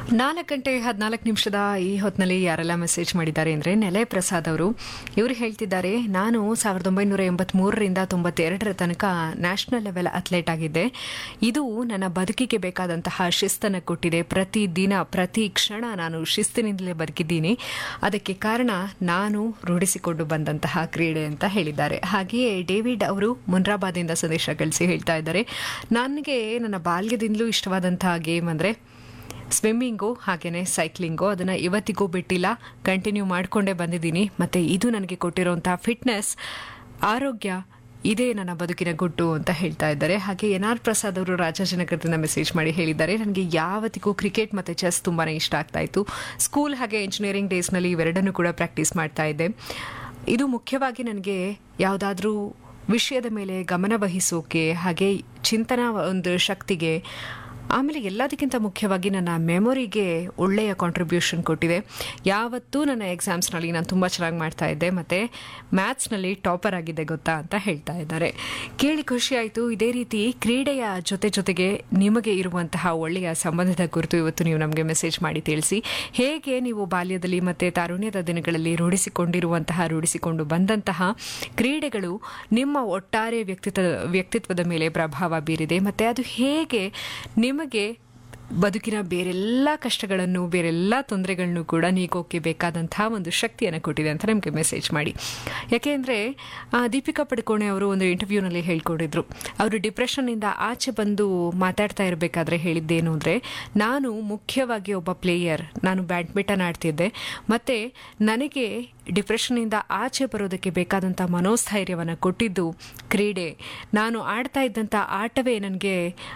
ನಾಲ್ಕು ಗಂಟೆ ಹದಿನಾಲ್ಕು ನಿಮಿಷದ ಈ ಹೊತ್ತಿನಲ್ಲಿ ಯಾರೆಲ್ಲ ಮೆಸೇಜ್ ಮಾಡಿದ್ದಾರೆ ಅಂದರೆ ನೆಲೆ ಪ್ರಸಾದ್ ಅವರು ಇವರು ಹೇಳ್ತಿದ್ದಾರೆ ನಾನು ಸಾವಿರದ ಒಂಬೈನೂರ ಎಂಬತ್ಮೂರರಿಂದ ತೊಂಬತ್ತೆರಡರ ತನಕ ನ್ಯಾಷನಲ್ ಲೆವೆಲ್ ಅಥ್ಲೇಟ್ ಆಗಿದ್ದೆ ಇದು ನನ್ನ ಬದುಕಿಗೆ ಬೇಕಾದಂತಹ ಶಿಸ್ತನ್ನು ಕೊಟ್ಟಿದೆ ಪ್ರತಿ ದಿನ ಪ್ರತಿ ಕ್ಷಣ ನಾನು ಶಿಸ್ತಿನಿಂದಲೇ ಬದುಕಿದ್ದೀನಿ ಅದಕ್ಕೆ ಕಾರಣ ನಾನು ರೂಢಿಸಿಕೊಂಡು ಬಂದಂತಹ ಕ್ರೀಡೆ ಅಂತ ಹೇಳಿದ್ದಾರೆ ಹಾಗೆಯೇ ಡೇವಿಡ್ ಅವರು ಮುನ್ರಾಬಾದಿಂದ ಸಂದೇಶ ಕಳಿಸಿ ಹೇಳ್ತಾ ಇದ್ದಾರೆ ನನಗೆ ನನ್ನ ಬಾಲ್ಯದಿಂದಲೂ ಇಷ್ಟವಾದಂತಹ ಗೇಮ್ ಅಂದರೆ ಸ್ವಿಮ್ಮಿಂಗು ಹಾಗೆಯೇ ಸೈಕ್ಲಿಂಗು ಅದನ್ನು ಇವತ್ತಿಗೂ ಬಿಟ್ಟಿಲ್ಲ ಕಂಟಿನ್ಯೂ ಮಾಡಿಕೊಂಡೇ ಬಂದಿದ್ದೀನಿ ಮತ್ತು ಇದು ನನಗೆ ಕೊಟ್ಟಿರೋಂಥ ಫಿಟ್ನೆಸ್ ಆರೋಗ್ಯ ಇದೇ ನನ್ನ ಬದುಕಿನ ಗುಟ್ಟು ಅಂತ ಹೇಳ್ತಾ ಇದ್ದಾರೆ ಹಾಗೆ ಎನ್ ಆರ್ ಪ್ರಸಾದ್ ಅವರು ರಾಜಾಜಿನಗರದಿಂದ ಮೆಸೇಜ್ ಮಾಡಿ ಹೇಳಿದ್ದಾರೆ ನನಗೆ ಯಾವತ್ತಿಗೂ ಕ್ರಿಕೆಟ್ ಮತ್ತು ಚೆಸ್ ತುಂಬಾ ಇಷ್ಟ ಆಗ್ತಾ ಇತ್ತು ಸ್ಕೂಲ್ ಹಾಗೆ ಇಂಜಿನಿಯರಿಂಗ್ ಡೇಸ್ನಲ್ಲಿ ಇವೆರಡನ್ನೂ ಕೂಡ ಪ್ರಾಕ್ಟೀಸ್ ಮಾಡ್ತಾ ಇದ್ದೆ ಇದು ಮುಖ್ಯವಾಗಿ ನನಗೆ ಯಾವುದಾದ್ರೂ ವಿಷಯದ ಮೇಲೆ ಗಮನ ವಹಿಸೋಕೆ ಹಾಗೆ ಚಿಂತನಾ ಒಂದು ಶಕ್ತಿಗೆ ಆಮೇಲೆ ಎಲ್ಲದಕ್ಕಿಂತ ಮುಖ್ಯವಾಗಿ ನನ್ನ ಮೆಮೊರಿಗೆ ಒಳ್ಳೆಯ ಕಾಂಟ್ರಿಬ್ಯೂಷನ್ ಕೊಟ್ಟಿದೆ ಯಾವತ್ತೂ ನನ್ನ ಎಕ್ಸಾಮ್ಸ್ನಲ್ಲಿ ನಾನು ತುಂಬ ಚೆನ್ನಾಗಿ ಮಾಡ್ತಾ ಇದ್ದೆ ಮತ್ತು ಮ್ಯಾಥ್ಸ್ನಲ್ಲಿ ಟಾಪರ್ ಆಗಿದ್ದೆ ಗೊತ್ತಾ ಅಂತ ಹೇಳ್ತಾ ಇದ್ದಾರೆ ಕೇಳಿ ಖುಷಿ ಆಯಿತು ಇದೇ ರೀತಿ ಕ್ರೀಡೆಯ ಜೊತೆ ಜೊತೆಗೆ ನಿಮಗೆ ಇರುವಂತಹ ಒಳ್ಳೆಯ ಸಂಬಂಧದ ಕುರಿತು ಇವತ್ತು ನೀವು ನಮಗೆ ಮೆಸೇಜ್ ಮಾಡಿ ತಿಳಿಸಿ ಹೇಗೆ ನೀವು ಬಾಲ್ಯದಲ್ಲಿ ಮತ್ತು ತಾರುಣ್ಯದ ದಿನಗಳಲ್ಲಿ ರೂಢಿಸಿಕೊಂಡಿರುವಂತಹ ರೂಢಿಸಿಕೊಂಡು ಬಂದಂತಹ ಕ್ರೀಡೆಗಳು ನಿಮ್ಮ ಒಟ್ಟಾರೆ ವ್ಯಕ್ತಿತ್ವ ವ್ಯಕ್ತಿತ್ವದ ಮೇಲೆ ಪ್ರಭಾವ ಬೀರಿದೆ ಮತ್ತು ಅದು ಹೇಗೆ ನಿಮಗೆ ಬದುಕಿನ ಬೇರೆಲ್ಲ ಕಷ್ಟಗಳನ್ನು ಬೇರೆಲ್ಲ ತೊಂದರೆಗಳನ್ನು ಕೂಡ ನೀಗೋಕೆ ಬೇಕಾದಂತಹ ಒಂದು ಶಕ್ತಿಯನ್ನು ಕೊಟ್ಟಿದೆ ಅಂತ ನಮಗೆ ಮೆಸೇಜ್ ಮಾಡಿ ಯಾಕೆಂದರೆ ದೀಪಿಕಾ ಪಡುಕೋಣೆ ಅವರು ಒಂದು ಇಂಟರ್ವ್ಯೂನಲ್ಲಿ ಹೇಳ್ಕೊಂಡಿದ್ರು ಅವರು ಡಿಪ್ರೆಷನ್ನಿಂದ ಆಚೆ ಬಂದು ಮಾತಾಡ್ತಾ ಇರಬೇಕಾದ್ರೆ ಹೇಳಿದ್ದೇನು ಅಂದರೆ ನಾನು ಮುಖ್ಯವಾಗಿ ಒಬ್ಬ ಪ್ಲೇಯರ್ ನಾನು ಬ್ಯಾಡ್ಮಿಂಟನ್ ಆಡ್ತಿದ್ದೆ ಮತ್ತು ನನಗೆ ಡಿಪ್ರೆಷನ್ನಿಂದ ಆಚೆ ಬರೋದಕ್ಕೆ ಬೇಕಾದಂಥ ಮನೋಸ್ಥೈರ್ಯವನ್ನು ಕೊಟ್ಟಿದ್ದು ಕ್ರೀಡೆ ನಾನು ಆಡ್ತಾ ಇದ್ದಂಥ ಆಟವೇ ನನಗೆ